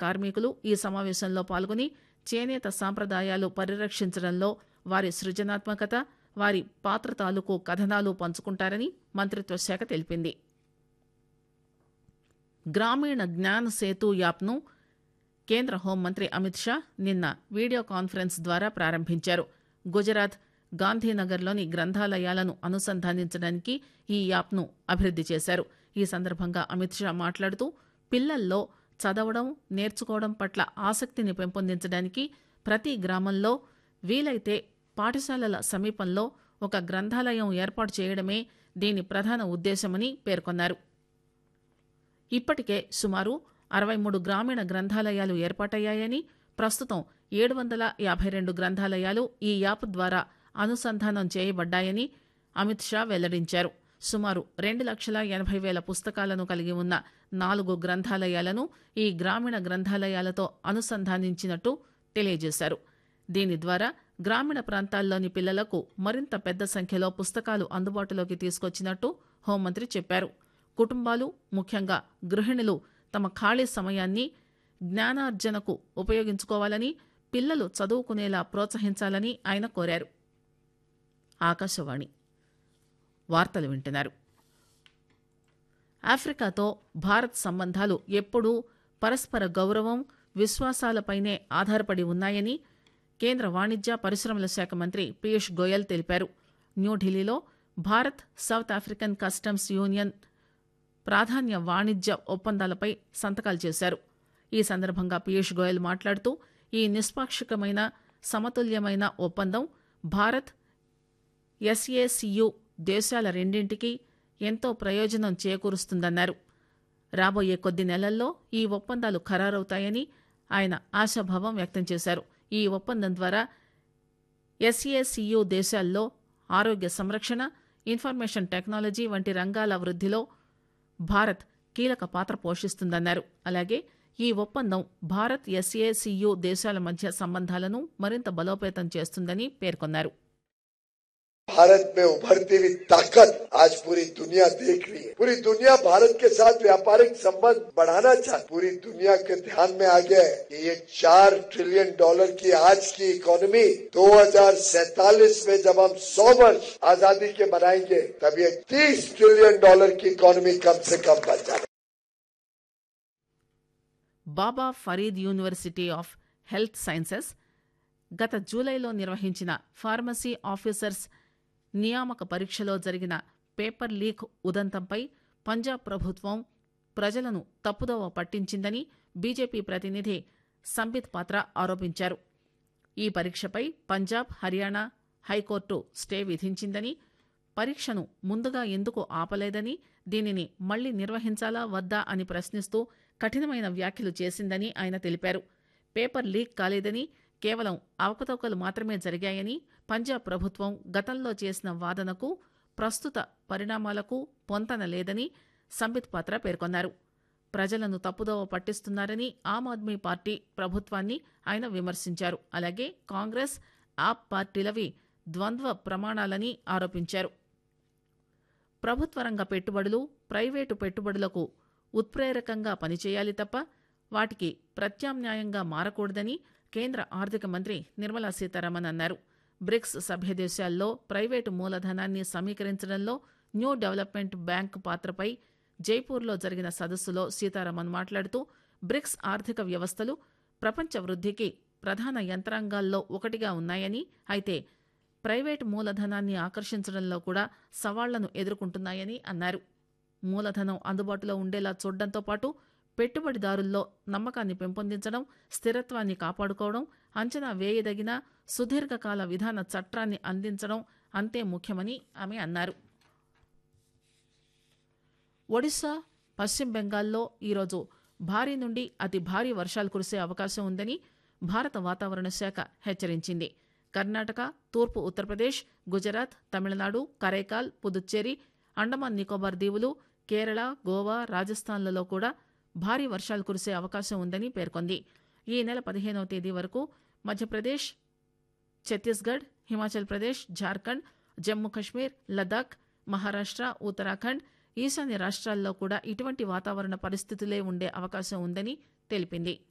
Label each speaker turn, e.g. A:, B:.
A: కార్మికులు ఈ సమావేశంలో పాల్గొని చేనేత సాంప్రదాయాలు పరిరక్షించడంలో వారి సృజనాత్మకత వారి పాత్ర తాలూకు కథనాలు పంచుకుంటారని మంత్రిత్వ శాఖ తెలిపింది గ్రామీణ జ్ఞాన్ సేతు యాప్ను కేంద్ర హోంమంత్రి అమిత్ షా నిన్న వీడియో కాన్ఫరెన్స్ ద్వారా ప్రారంభించారు గుజరాత్ గాంధీనగర్లోని గ్రంథాలయాలను అనుసంధానించడానికి ఈ యాప్ను అభివృద్ది చేశారు ఈ సందర్భంగా అమిత్ షా మాట్లాడుతూ పిల్లల్లో చదవడం నేర్చుకోవడం పట్ల ఆసక్తిని పెంపొందించడానికి ప్రతి గ్రామంలో వీలైతే పాఠశాలల సమీపంలో ఒక గ్రంథాలయం ఏర్పాటు చేయడమే దీని ప్రధాన ఉద్దేశమని పేర్కొన్నారు ఇప్పటికే సుమారు అరవై మూడు గ్రామీణ గ్రంథాలయాలు ఏర్పాటయ్యాయని ప్రస్తుతం ఏడు వందల యాభై రెండు గ్రంథాలయాలు ఈ యాప్ ద్వారా అనుసంధానం చేయబడ్డాయని అమిత్ షా వెల్లడించారు సుమారు రెండు లక్షల ఎనభై వేల పుస్తకాలను కలిగి ఉన్న నాలుగు గ్రంథాలయాలను ఈ గ్రామీణ గ్రంథాలయాలతో అనుసంధానించినట్టు తెలియజేశారు దీని ద్వారా గ్రామీణ ప్రాంతాల్లోని పిల్లలకు మరింత పెద్ద సంఖ్యలో పుస్తకాలు అందుబాటులోకి తీసుకొచ్చినట్టు హోంమంత్రి చెప్పారు కుటుంబాలు ముఖ్యంగా గృహిణులు తమ ఖాళీ సమయాన్ని జ్ఞానార్జనకు ఉపయోగించుకోవాలని పిల్లలు చదువుకునేలా ప్రోత్సహించాలని ఆయన కోరారు ఆకాశవాణి వార్తలు వింటున్నారు ఆఫ్రికాతో భారత్ సంబంధాలు ఎప్పుడూ పరస్పర గౌరవం విశ్వాసాలపైనే ఆధారపడి ఉన్నాయని కేంద్ర వాణిజ్య పరిశ్రమల శాఖ మంత్రి పీయూష్ గోయల్ తెలిపారు న్యూఢిల్లీలో Bharat South African Customs Union ప్రాధాన్య వాణిజ్య ఒప్పందాలపై సంతకాలు చేశారు ఈ సందర్భంగా పీయూష్ గోయల్ మాట్లాడుతూ ఈ నిష్పాక్షికమైన సమతుల్యమైన ఒప్పందం భారత్ ఎస్ఏసియు దేశాల రెండింటికి ఎంతో ప్రయోజనం చేకూరుస్తుందన్నారు రాబోయే కొద్ది నెలల్లో ఈ ఒప్పందాలు ఖరారవుతాయని ఆయన ఆశాభావం వ్యక్తం చేశారు ఈ ఒప్పందం ద్వారా ఎస్ఏసియు దేశాల్లో ఆరోగ్య సంరక్షణ ఇన్ఫర్మేషన్ టెక్నాలజీ వంటి రంగాల వృద్ధిలో భారత్ కీలక పాత్ర పోషిస్తుందన్నారు అలాగే ఈ ఒప్పందం భారత్ ఎస్ఏసియు దేశాల మధ్య సంబంధాలను మరింత బలోపేతం చేస్తుందని పేర్కొన్నారు
B: भारत में उभरती हुई ताकत आज पूरी दुनिया देख रही है पूरी दुनिया भारत के साथ व्यापारिक संबंध बढ़ाना चाहती पूरी दुनिया के ध्यान में आ गया है कि ये चार ट्रिलियन डॉलर की आज की इकोनॉमी 2047 में जब हम 100 वर्ष आजादी के मनाएंगे तब ये 30 ट्रिलियन डॉलर की इकोनॉमी कम से कम बन जाए
A: Baba Farid University of Health Sciences గత జూలైలో నిర్వహించిన ఫార్మసీ ఆఫీసర్స్ నియామక పరీక్షలో జరిగిన పేపర్ లీక్ ఉదంతంపై పంజాబ్ ప్రభుత్వం ప్రజలను తప్పుదోవ పట్టించిందని బీజేపీ ప్రతినిధి సంబిత్ పాత్ర ఆరోపించారు ఈ పరీక్షపై పంజాబ్ హర్యానా హైకోర్టు స్టే విధించిందని పరీక్షను ముందుగా ఎందుకు ఆపలేదని దీనిని మళ్లీ నిర్వహించాలా వద్దా అని ప్రశ్నిస్తూ కఠినమైన వ్యాఖ్యలు చేసిందని ఆయన తెలిపారు పేపర్ లీక్ కాలేదని కేవలం అవకతవకలు మాత్రమే జరిగాయని పంజాబ్ ప్రభుత్వం గతంలో చేసిన వాదనకు ప్రస్తుత పరిణామాలకు పొంతన లేదని సంబిత్ పాత్ర పేర్కొన్నారు ప్రజలను తప్పుదోవ పట్టిస్తున్నారని ఆమ్ ఆద్మీ పార్టీ ప్రభుత్వాన్ని ఆయన విమర్శించారు అలాగే కాంగ్రెస్ ఆప్ పార్టీలవి ద్వంద్వ ప్రమాణాలని ఆరోపించారు ప్రభుత్వ రంగ పెట్టుబడులు ప్రైవేటు పెట్టుబడులకు ఉత్ప్రేరకంగా పనిచేయాలి తప్ప వాటికి ప్రత్యామ్నాయంగా మారకూడదని కేంద్ర ఆర్థిక మంత్రి నిర్మలా సీతారామన్ అన్నారు బ్రిక్స్ సభ్య దేశాల్లో ప్రైవేటు మూలధనాన్ని సమీకరించడంలో న్యూ డెవలప్మెంట్ బ్యాంక్ పాత్రపై జైపూర్లో జరిగిన సదస్సులో సీతారామన్ మాట్లాడుతూ బ్రిక్స్ ఆర్థిక వ్యవస్థలు ప్రపంచ వృద్ధికి ప్రధాన యంత్రాంగాల్లో ఒకటిగా ఉన్నాయని అయితే ప్రైవేటు మూలధనాన్ని ఆకర్షించడంలో కూడా సవాళ్లను ఎదుర్కొంటున్నాయని అన్నారు మూలధనం అందుబాటులో ఉండేలా చూడడంతో పాటు పెట్టుబడిదారుల్లో నమ్మకాన్ని పెంపొందించడం స్థిరత్వాన్ని కాపాడుకోవడం అంచనా వేయదగిన సుదీర్ఘకాల విధాన చట్టాన్ని అందించడం అంతే ముఖ్యమని ఆమె అన్నారు ఒడిశా పశ్చిమ బెంగాల్లో ఈరోజు భారీ నుండి అతి భారీ వర్షాలు కురిసే అవకాశం ఉందని భారత వాతావరణ శాఖ హెచ్చరించింది కర్ణాటక తూర్పు ఉత్తరప్రదేశ్ గుజరాత్ తమిళనాడు కరైకాల్ పుదుచ్చేరి అండమాన్ నికోబార్ దీవులు కేరళ గోవా రాజస్థాన్లలో కూడా భారీ వర్షాలు కురిసే అవకాశం ఉందని పేర్కొంది ఈ నెల పదిహేనవ తేదీ వరకు మధ్యప్రదేశ్ ఛత్తీస్గఢ్ హిమాచల్ ప్రదేశ్ జార్ఖండ్ జమ్మూ కశ్మీర్ లదాఖ్ మహారాష్ట్ర ఉత్తరాఖండ్ ఈశాన్య రాష్ట్రాల్లో కూడా ఇటువంటి వాతావరణ పరిస్థితులే ఉండే అవకాశం ఉందని తెలిపింది